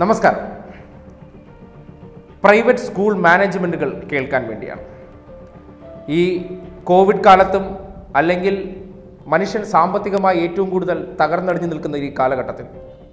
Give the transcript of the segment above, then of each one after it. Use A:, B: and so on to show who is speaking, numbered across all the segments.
A: നമസ്കാരം private school മാനേജ്മെൻറ്റുകൾ കേൾക്കാൻ വേണ്ടിയാണ് ഈ കോവിഡ് കാലത്തും അല്ലെങ്കിൽ മനുഷ്യൻ സാമ്പത്തികമായി ഏറ്റവും കൂടുതൽ തകർന്നടിഞ്ഞു നിൽക്കുന്ന ഈ കാലഘട്ടത്തിൽ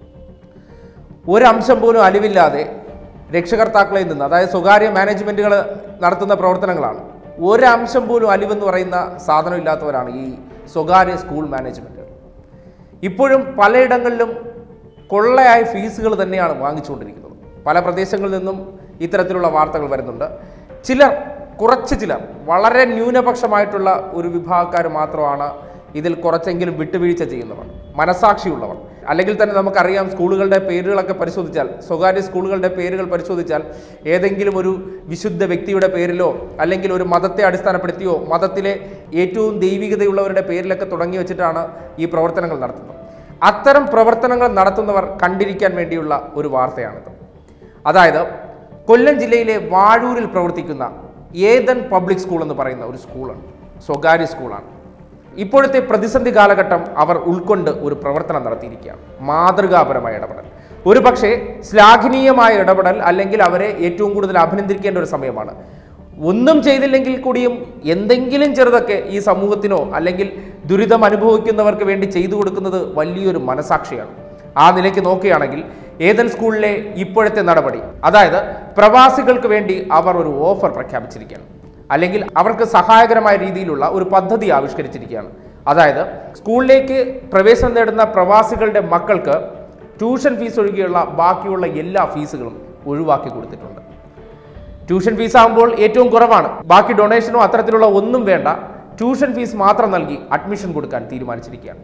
A: ഒരംശം പോലും അലിവില്ലാതെ രക്ഷകർത്താക്കളിൽ നിന്ന് അതായത് സ്വകാര്യ മാനേജ്മെൻറ്റുകൾ നടത്തുന്ന പ്രവർത്തനങ്ങളാണ് ഒരംശം പോലും അലിവെന്ന് പറയുന്ന സാധനമില്ലാത്തവരാണ് ഈ സ്വകാര്യ സ്കൂൾ മാനേജ്മെൻറ്റുകൾ ഇപ്പോഴും പലയിടങ്ങളിലും കൊള്ളയായ ഫീസുകൾ തന്നെയാണ് വാങ്ങിച്ചുകൊണ്ടിരിക്കുന്നത് പല പ്രദേശങ്ങളിൽ നിന്നും ഇത്തരത്തിലുള്ള വാർത്തകൾ വരുന്നുണ്ട് ചിലർ കുറച്ച് ചിലർ വളരെ ന്യൂനപക്ഷമായിട്ടുള്ള ഒരു വിഭാഗക്കാർ മാത്രമാണ് ഇതിൽ കുറച്ചെങ്കിലും വിട്ടുവീഴ്ച ചെയ്യുന്നവർ മനസാക്ഷിയുള്ളവർ അല്ലെങ്കിൽ തന്നെ നമുക്കറിയാം സ്കൂളുകളുടെ പേരുകളൊക്കെ പരിശോധിച്ചാൽ സ്വകാര്യ സ്കൂളുകളുടെ പേരുകൾ പരിശോധിച്ചാൽ ഏതെങ്കിലും ഒരു വിശുദ്ധ വ്യക്തിയുടെ പേരിലോ അല്ലെങ്കിൽ ഒരു മതത്തെ അടിസ്ഥാനപ്പെടുത്തിയോ മതത്തിലെ ഏറ്റവും ദൈവികതയുള്ളവരുടെ പേരിലൊക്കെ തുടങ്ങി വെച്ചിട്ടാണ് ഈ പ്രവർത്തനങ്ങൾ നടത്തുന്നത് അത്തരം പ്രവർത്തനങ്ങൾ നടത്തുന്നവർ കണ്ടിരിക്കാൻ വേണ്ടിയുള്ള ഒരു വാർത്തയാണിത് അതായത് കൊല്ലം ജില്ലയിലെ വാഴൂരിൽ പ്രവർത്തിക്കുന്ന ഏതൻ പബ്ലിക് സ്കൂൾ എന്ന് പറയുന്ന ഒരു സ്കൂളാണ് സ്വകാര്യ സ്കൂളാണ് ഇപ്പോഴത്തെ പ്രതിസന്ധി കാലഘട്ടം അവർ ഉൾക്കൊണ്ട് ഒരു പ്രവർത്തനം നടത്തിയിരിക്കുകയാണ് മാതൃകാപരമായ ഇടപെടൽ ഒരു പക്ഷേ ശ്ലാഘനീയമായ ഇടപെടൽ അല്ലെങ്കിൽ അവരെ ഏറ്റവും കൂടുതൽ അഭിനന്ദിക്കേണ്ട ഒരു സമയമാണ് ഒന്നും ചെയ്തില്ലെങ്കിൽ കൂടിയും എന്തെങ്കിലും ചെറുതൊക്കെ ഈ സമൂഹത്തിനോ അല്ലെങ്കിൽ ദുരിതം അനുഭവിക്കുന്നവർക്ക് വേണ്ടി ചെയ്തു കൊടുക്കുന്നത് വലിയൊരു മനസാക്ഷിയാണ് ആ നിലയ്ക്ക് നോക്കുകയാണെങ്കിൽ ഏതൻ സ്കൂളിലെ ഇപ്പോഴത്തെ നടപടി അതായത് പ്രവാസികൾക്ക് വേണ്ടി അവർ ഒരു ഓഫർ പ്രഖ്യാപിച്ചിരിക്കുകയാണ് അല്ലെങ്കിൽ അവർക്ക് സഹായകരമായ രീതിയിലുള്ള ഒരു പദ്ധതി ആവിഷ്കരിച്ചിരിക്കുകയാണ് അതായത് സ്കൂളിലേക്ക് പ്രവേശനം നേടുന്ന പ്രവാസികളുടെ മക്കൾക്ക് ട്യൂഷൻ ഫീസ് ഒഴികെയുള്ള ബാക്കിയുള്ള എല്ലാ ഫീസുകളും ഒഴിവാക്കി കൊടുത്തിട്ടുണ്ട് ട്യൂഷൻ ഫീസ് ആകുമ്പോൾ ഏറ്റവും കുറവാണ് ബാക്കി ഡൊണേഷനോ അത്തരത്തിലുള്ള ഒന്നും വേണ്ട ട്യൂഷൻ ഫീസ് മാത്രം നൽകി അഡ്മിഷൻ കൊടുക്കാൻ തീരുമാനിച്ചിരിക്കുകയാണ്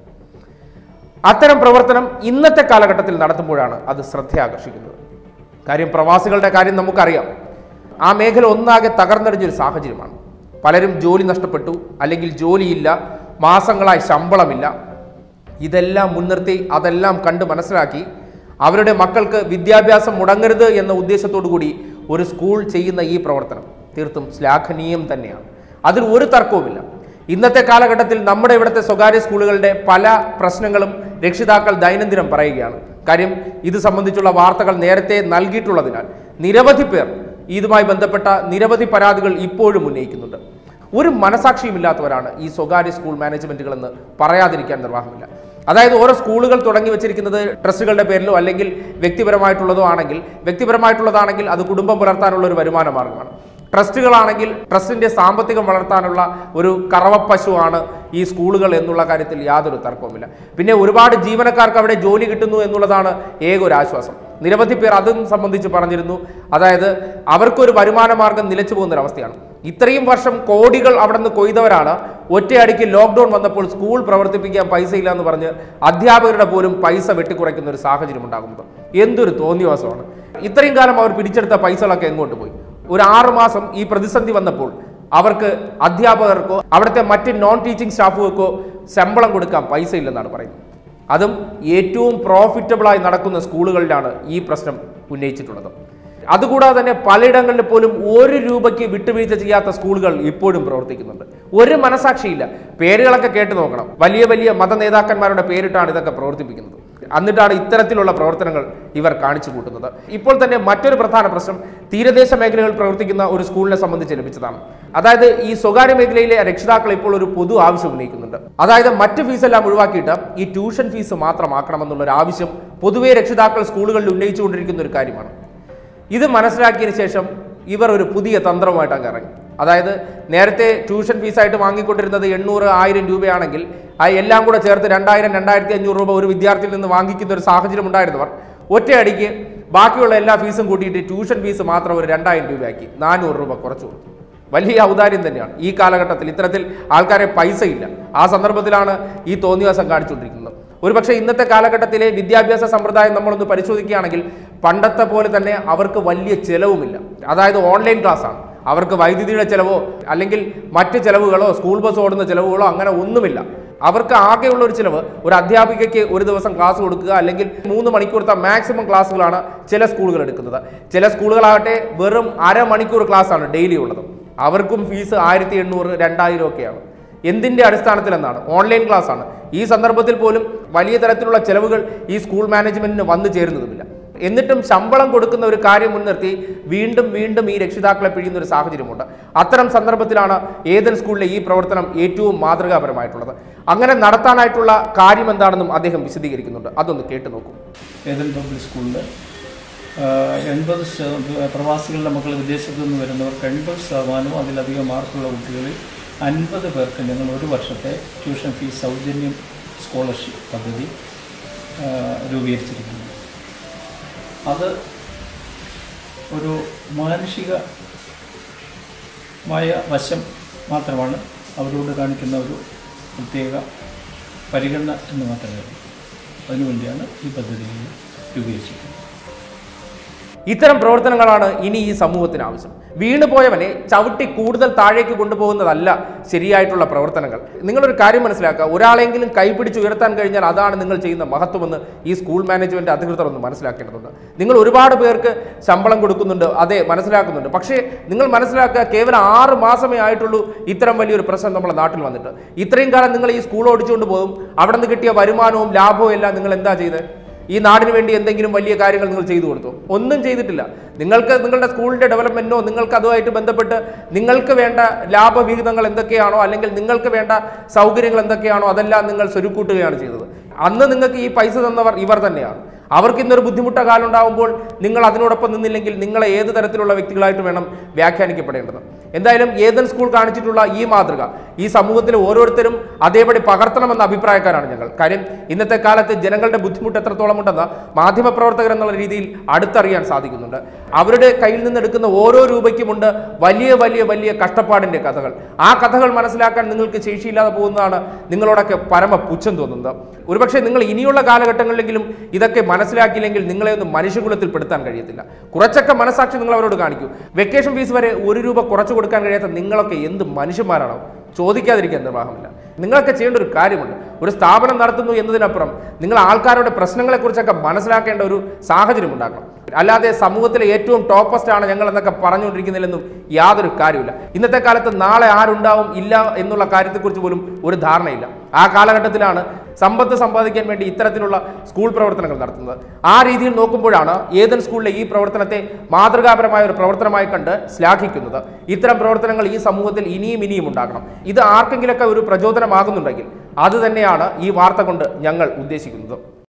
A: അത്തരം പ്രവർത്തനം ഇന്നത്തെ കാലഘട്ടത്തിൽ നടത്തുമ്പോഴാണ് അത് ശ്രദ്ധയാകർഷിക്കുന്നത് കാര്യം പ്രവാസികളുടെ കാര്യം നമുക്കറിയാം ആ മേഖല ഒന്നാകെ തകർന്നടിഞ്ഞൊരു സാഹചര്യമാണ് പലരും ജോലി നഷ്ടപ്പെട്ടു അല്ലെങ്കിൽ ജോലിയില്ല മാസങ്ങളായി ശമ്പളമില്ല ഇതെല്ലാം മുൻനിർത്തി അതെല്ലാം കണ്ട് മനസ്സിലാക്കി അവരുടെ മക്കൾക്ക് വിദ്യാഭ്യാസം മുടങ്ങരുത് എന്ന ഉദ്ദേശത്തോടു കൂടി ഒരു സ്കൂൾ ചെയ്യുന്ന ഈ പ്രവർത്തനം തീർത്തും ശ്ലാഘനീയം തന്നെയാണ് അതിൽ ഒരു തർക്കവുമില്ല ഇന്നത്തെ കാലഘട്ടത്തിൽ നമ്മുടെ ഇവിടുത്തെ സ്വകാര്യ സ്കൂളുകളുടെ പല പ്രശ്നങ്ങളും രക്ഷിതാക്കൾ ദൈനംദിനം പറയുകയാണ് കാര്യം ഇത് സംബന്ധിച്ചുള്ള വാർത്തകൾ നേരത്തെ നൽകിയിട്ടുള്ളതിനാൽ നിരവധി പേർ ഇതുമായി ബന്ധപ്പെട്ട നിരവധി പരാതികൾ ഇപ്പോഴും ഉന്നയിക്കുന്നുണ്ട് ഒരു മനസാക്ഷിയുമില്ലാത്തവരാണ് ഈ സ്വകാര്യ സ്കൂൾ മാനേജ്മെന്റുകൾ എന്ന് പറയാതിരിക്കാൻ നിർവാഹമില്ല അതായത് ഓരോ സ്കൂളുകൾ തുടങ്ങി വെച്ചിരിക്കുന്നത് ട്രസ്റ്റുകളുടെ പേരിലോ അല്ലെങ്കിൽ വ്യക്തിപരമായിട്ടുള്ളതോ ആണെങ്കിൽ വ്യക്തിപരമായിട്ടുള്ളതാണെങ്കിൽ അത് കുടുംബം പുലർത്താനുള്ള ഒരു വരുമാന മാർഗമാണ് ട്രസ്റ്റുകളാണെങ്കിൽ ട്രസ്റ്റിന്റെ സാമ്പത്തികം വളർത്താനുള്ള ഒരു കറവപ്പശുവാണ് ഈ സ്കൂളുകൾ എന്നുള്ള കാര്യത്തിൽ യാതൊരു തർക്കവുമില്ല പിന്നെ ഒരുപാട് ജീവനക്കാർക്ക് അവിടെ ജോലി കിട്ടുന്നു എന്നുള്ളതാണ് ഏക ഒരു ആശ്വാസം നിരവധി പേർ അതും സംബന്ധിച്ച് പറഞ്ഞിരുന്നു അതായത് അവർക്കൊരു വരുമാന മാർഗം നിലച്ചു പോകുന്ന ഒരവസ്ഥയാണ് ഇത്രയും വർഷം കോടികൾ അവിടെ നിന്ന് കൊയ്തവരാണ് ഒറ്റയടിക്ക് ലോക്ക്ഡൌൺ വന്നപ്പോൾ സ്കൂൾ പ്രവർത്തിപ്പിക്കാൻ പൈസ ഇല്ല എന്ന് പറഞ്ഞ് അധ്യാപകരുടെ പോലും പൈസ വെട്ടിക്കുറയ്ക്കുന്ന ഒരു സാഹചര്യം ഉണ്ടാകുന്നത് എന്തൊരു തോന്നിവാസമാണ് ഇത്രയും കാലം അവർ പിടിച്ചെടുത്ത പൈസകളൊക്കെ എങ്ങോട്ട് പോയി ഒരു ആറു മാസം ഈ പ്രതിസന്ധി വന്നപ്പോൾ അവർക്ക് അധ്യാപകർക്കോ അവിടുത്തെ മറ്റ് നോൺ ടീച്ചിങ് സ്റ്റാഫുകൾക്കോ ശമ്പളം കൊടുക്കാൻ പൈസ ഇല്ലെന്നാണ് പറയുന്നത് അതും ഏറ്റവും പ്രോഫിറ്റബിളായി നടക്കുന്ന സ്കൂളുകളിലാണ് ഈ പ്രശ്നം ഉന്നയിച്ചിട്ടുള്ളത് അതുകൂടാതെ തന്നെ പലയിടങ്ങളിൽ പോലും ഒരു രൂപയ്ക്ക് വിട്ടുവീഴ്ച ചെയ്യാത്ത സ്കൂളുകൾ ഇപ്പോഴും പ്രവർത്തിക്കുന്നുണ്ട് ഒരു മനസാക്ഷിയില്ല പേരുകളൊക്കെ കേട്ടു നോക്കണം വലിയ വലിയ മത നേതാക്കന്മാരുടെ പേരിട്ടാണ് ഇതൊക്കെ പ്രവർത്തിപ്പിക്കുന്നത് എന്നിട്ടാണ് ഇത്തരത്തിലുള്ള പ്രവർത്തനങ്ങൾ ഇവർ കാണിച്ചു കൂട്ടുന്നത് ഇപ്പോൾ തന്നെ മറ്റൊരു പ്രധാന പ്രശ്നം തീരദേശ മേഖലകളിൽ പ്രവർത്തിക്കുന്ന ഒരു സ്കൂളിനെ സംബന്ധിച്ച് ലഭിച്ചതാണ് അതായത് ഈ സ്വകാര്യ മേഖലയിലെ രക്ഷിതാക്കൾ ഇപ്പോൾ ഒരു പൊതു ആവശ്യം ഉന്നയിക്കുന്നുണ്ട് അതായത് മറ്റ് ഫീസെല്ലാം ഒഴിവാക്കിയിട്ട് ഈ ട്യൂഷൻ ഫീസ് മാത്രമാക്കണമെന്നുള്ള ഒരു ആവശ്യം പൊതുവെ രക്ഷിതാക്കൾ സ്കൂളുകളിൽ ഉന്നയിച്ചുകൊണ്ടിരിക്കുന്ന ഒരു കാര്യമാണ് ഇത് മനസ്സിലാക്കിയതിന് ശേഷം ഇവർ ഒരു പുതിയ തന്ത്രവുമായിട്ട് അങ്ങ് ഇറങ്ങി അതായത് നേരത്തെ ട്യൂഷൻ ഫീസായിട്ട് വാങ്ങിക്കൊണ്ടിരുന്നത് എണ്ണൂറ് ആയിരം രൂപയാണെങ്കിൽ ആ എല്ലാം കൂടെ ചേർത്ത് രണ്ടായിരം രണ്ടായിരത്തി അഞ്ഞൂറ് രൂപ ഒരു വിദ്യാർത്ഥിയിൽ നിന്ന് വാങ്ങിക്കുന്ന ഒരു സാഹചര്യം ഉണ്ടായിരുന്നവർ ഒറ്റയടിക്ക് ബാക്കിയുള്ള എല്ലാ ഫീസും കൂട്ടിയിട്ട് ട്യൂഷൻ ഫീസ് മാത്രം ഒരു രണ്ടായിരം രൂപയാക്കി നാനൂറ് രൂപ കുറച്ചു കൊടുത്തു വലിയ ഔദാര്യം തന്നെയാണ് ഈ കാലഘട്ടത്തിൽ ഇത്തരത്തിൽ ആൾക്കാരെ പൈസയില്ല ആ സന്ദർഭത്തിലാണ് ഈ തോന്നിവാസം കാണിച്ചുകൊണ്ടിരിക്കുന്നത് ഒരുപക്ഷെ ഇന്നത്തെ കാലഘട്ടത്തിലെ വിദ്യാഭ്യാസ സമ്പ്രദായം നമ്മളൊന്ന് പരിശോധിക്കുകയാണെങ്കിൽ പണ്ടത്തെ പോലെ തന്നെ അവർക്ക് വലിയ ചെലവുമില്ല അതായത് ഓൺലൈൻ ക്ലാസ് ആണ് അവർക്ക് വൈദ്യുതിയുടെ ചിലവോ അല്ലെങ്കിൽ മറ്റ് ചിലവുകളോ സ്കൂൾ ബസ് ഓടുന്ന ചിലവുകളോ അങ്ങനെ ഒന്നുമില്ല അവർക്ക് ആകെയുള്ള ഒരു ചിലവ് ഒരു അധ്യാപികയ്ക്ക് ഒരു ദിവസം ക്ലാസ് കൊടുക്കുക അല്ലെങ്കിൽ മൂന്ന് മണിക്കൂറത്തെ മാക്സിമം ക്ലാസ്സുകളാണ് ചില സ്കൂളുകൾ എടുക്കുന്നത് ചില സ്കൂളുകളാകട്ടെ വെറും അരമണിക്കൂർ ക്ലാസ്സാണ് ഡെയിലി ഉള്ളത് അവർക്കും ഫീസ് ആയിരത്തി എണ്ണൂറ് രണ്ടായിരം ഒക്കെയാണ് എന്തിന്റെ അടിസ്ഥാനത്തിലെന്നാണ് ഓൺലൈൻ ക്ലാസ് ആണ് ഈ സന്ദർഭത്തിൽ പോലും വലിയ തരത്തിലുള്ള ചെലവുകൾ ഈ സ്കൂൾ മാനേജ്മെന്റിന് വന്നു ചേരുന്നതുമില്ല എന്നിട്ടും ശമ്പളം കൊടുക്കുന്ന ഒരു കാര്യം മുൻനിർത്തി വീണ്ടും വീണ്ടും ഈ രക്ഷിതാക്കളെ പിഴിയുന്ന ഒരു സാഹചര്യമുണ്ട് അത്തരം സന്ദർഭത്തിലാണ് ഏതൻ സ്കൂളിലെ ഈ പ്രവർത്തനം ഏറ്റവും മാതൃകാപരമായിട്ടുള്ളത് അങ്ങനെ നടത്താനായിട്ടുള്ള കാര്യം എന്താണെന്നും അദ്ദേഹം വിശദീകരിക്കുന്നുണ്ട് അതൊന്ന് കേട്ടു നോക്കൂ
B: ഏതൻ പബ്ലിക് സ്കൂളിൽ എൺപത് ശത- പ്രവാസികളുടെ മക്കൾ വിദേശത്തു നിന്ന് വരുന്നവർക്ക് എൺപത് ശതമാനവും അതിലധികം മാർക്കുള്ള കുട്ടികളിൽ അൻപത് പേർക്ക് ഞങ്ങൾ ഒരു വർഷത്തെ ട്യൂഷൻ ഫീസ് സൗജന്യം സ്കോളർഷിപ്പ് പദ്ധതി ആ, രൂപീകരിച്ചിരിക്കുന്നു അത് ഒരു മാനുഷികമായ വശം മാത്രമാണ് അവരോട് കാണിക്കുന്ന ഒരു പ്രത്യേക പരിഗണന എന്ന് മാത്രമേ ഉള്ളൂ അതിനുവേണ്ടിയാണ് ഈ പദ്ധതി രൂപീകരിച്ചിരിക്കുന്നത്
A: ഇത്തരം പ്രവർത്തനങ്ങളാണ് ഇനി ഈ സമൂഹത്തിന് ആവശ്യം വീണുപോയവനെ ചവിട്ടി കൂടുതൽ താഴേക്ക് കൊണ്ടുപോകുന്നതല്ല ശരിയായിട്ടുള്ള പ്രവർത്തനങ്ങൾ നിങ്ങളൊരു കാര്യം മനസ്സിലാക്കുക ഒരാളെങ്കിലും കൈപിടിച്ച് ഉയർത്താൻ കഴിഞ്ഞാൽ അതാണ് നിങ്ങൾ ചെയ്യുന്ന മഹത്വമെന്ന് ഈ സ്കൂൾ മാനേജ്മെന്റ് അധികൃതർ ഒന്ന് മനസ്സിലാക്കേണ്ടതുണ്ട് നിങ്ങൾ ഒരുപാട് പേർക്ക് ശമ്പളം കൊടുക്കുന്നുണ്ട് അതെ മനസ്സിലാക്കുന്നുണ്ട് പക്ഷേ നിങ്ങൾ മനസ്സിലാക്കുക കേവലം ആറ് മാസമേ ആയിട്ടുള്ളൂ ഇത്തരം വലിയൊരു പ്രശ്നം നമ്മുടെ നാട്ടിൽ വന്നിട്ട് ഇത്രയും കാലം നിങ്ങൾ ഈ സ്കൂൾ ഓടിച്ചുകൊണ്ട് പോകും അവിടെ നിന്ന് കിട്ടിയ വരുമാനവും ലാഭവും എല്ലാം നിങ്ങൾ എന്താ ചെയ്തത് ഈ നാടിന് വേണ്ടി എന്തെങ്കിലും വലിയ കാര്യങ്ങൾ നിങ്ങൾ ചെയ്തു കൊടുത്തു ഒന്നും ചെയ്തിട്ടില്ല നിങ്ങൾക്ക് നിങ്ങളുടെ സ്കൂളിന്റെ ഡെവലപ്മെന്റിനോ നിങ്ങൾക്ക് അതുമായിട്ട് ബന്ധപ്പെട്ട് നിങ്ങൾക്ക് വേണ്ട ലാഭവിഹിതങ്ങൾ എന്തൊക്കെയാണോ അല്ലെങ്കിൽ നിങ്ങൾക്ക് വേണ്ട സൗകര്യങ്ങൾ എന്തൊക്കെയാണോ അതെല്ലാം നിങ്ങൾ സ്വരുക്കൂട്ടുകയാണ് ചെയ്തത് അന്ന് നിങ്ങൾക്ക് ഈ പൈസ തന്നവർ ഇവർ തന്നെയാണ് അവർക്ക് ഇന്നൊരു ബുദ്ധിമുട്ട കാലം ഉണ്ടാകുമ്പോൾ നിങ്ങൾ അതിനോടൊപ്പം നിന്നില്ലെങ്കിൽ നിങ്ങളെ ഏത് തരത്തിലുള്ള വ്യക്തികളായിട്ട് വേണം വ്യാഖ്യാനിക്കപ്പെടേണ്ടത് എന്തായാലും ഏതൻ സ്കൂൾ കാണിച്ചിട്ടുള്ള ഈ മാതൃക ഈ സമൂഹത്തിലെ ഓരോരുത്തരും അതേപടി പകർത്തണമെന്ന അഭിപ്രായക്കാരാണ് ഞങ്ങൾ കാര്യം ഇന്നത്തെ കാലത്ത് ജനങ്ങളുടെ ബുദ്ധിമുട്ട് എത്രത്തോളം ഉണ്ടെന്ന് മാധ്യമപ്രവർത്തകർ എന്നുള്ള രീതിയിൽ അടുത്തറിയാൻ സാധിക്കുന്നുണ്ട് അവരുടെ കയ്യിൽ നിന്ന് എടുക്കുന്ന ഓരോ രൂപയ്ക്കുമുണ്ട് വലിയ വലിയ വലിയ കഷ്ടപ്പാടിന്റെ കഥകൾ ആ കഥകൾ മനസ്സിലാക്കാൻ നിങ്ങൾക്ക് ശേഷിയില്ലാതെ പോകുന്നതാണ് നിങ്ങളോടൊക്കെ പരമ പുച്ഛം തോന്നുന്നത് ഒരുപക്ഷെ നിങ്ങൾ ഇനിയുള്ള കാലഘട്ടങ്ങളിലെങ്കിലും ഇതൊക്കെ മനസ്സിലാക്കിയില്ലെങ്കിൽ നിങ്ങളെ ഒന്ന് മനുഷ്യകുലത്തിൽ പെടുത്താൻ കഴിയത്തില്ല കുറച്ചൊക്കെ മനസാക്ഷി നിങ്ങൾ അവരോട് കാണിക്കൂ വെക്കേഷൻ ഫീസ് വരെ ഒരു രൂപ കുറച്ചു കൊടുക്കാൻ കഴിയാത്ത നിങ്ങളൊക്കെ എന്ത് മനുഷ്യന്മാരാണോ ചോദിക്കാതിരിക്കാൻ നിർവാഹമില്ല നിങ്ങളൊക്കെ ചെയ്യേണ്ട ഒരു കാര്യമുണ്ട് ഒരു സ്ഥാപനം നടത്തുന്നു എന്നതിനപ്പുറം നിങ്ങൾ ആൾക്കാരുടെ പ്രശ്നങ്ങളെക്കുറിച്ചൊക്കെ മനസ്സിലാക്കേണ്ട ഒരു സാഹചര്യം ഉണ്ടാക്കണം അല്ലാതെ സമൂഹത്തിലെ ഏറ്റവും ടോപ്പസ്റ്റ് ആണ് ഞങ്ങൾ എന്നൊക്കെ പറഞ്ഞുകൊണ്ടിരിക്കുന്നതിലൊന്നും യാതൊരു കാര്യമില്ല ഇന്നത്തെ കാലത്ത് നാളെ ആരുണ്ടാവും ഇല്ല എന്നുള്ള കാര്യത്തെക്കുറിച്ച് പോലും ഒരു ധാരണയില്ല ആ കാലഘട്ടത്തിലാണ് സമ്പത്ത് സമ്പാദിക്കാൻ വേണ്ടി ഇത്തരത്തിലുള്ള സ്കൂൾ പ്രവർത്തനങ്ങൾ നടത്തുന്നത് ആ രീതിയിൽ നോക്കുമ്പോഴാണ് ഏതൻ സ്കൂളിലെ ഈ പ്രവർത്തനത്തെ മാതൃകാപരമായ ഒരു പ്രവർത്തനമായി കണ്ട് ശ്ലാഘിക്കുന്നത് ഇത്തരം പ്രവർത്തനങ്ങൾ ഈ സമൂഹത്തിൽ ഇനിയും ഇനിയും ഉണ്ടാകണം ഇത് ആർക്കെങ്കിലൊക്കെ ഒരു പ്രചോദനമാകുന്നുണ്ടെങ്കിൽ അത് തന്നെയാണ് ഈ വാർത്ത കൊണ്ട് ഞങ്ങൾ ഉദ്ദേശിക്കുന്നത്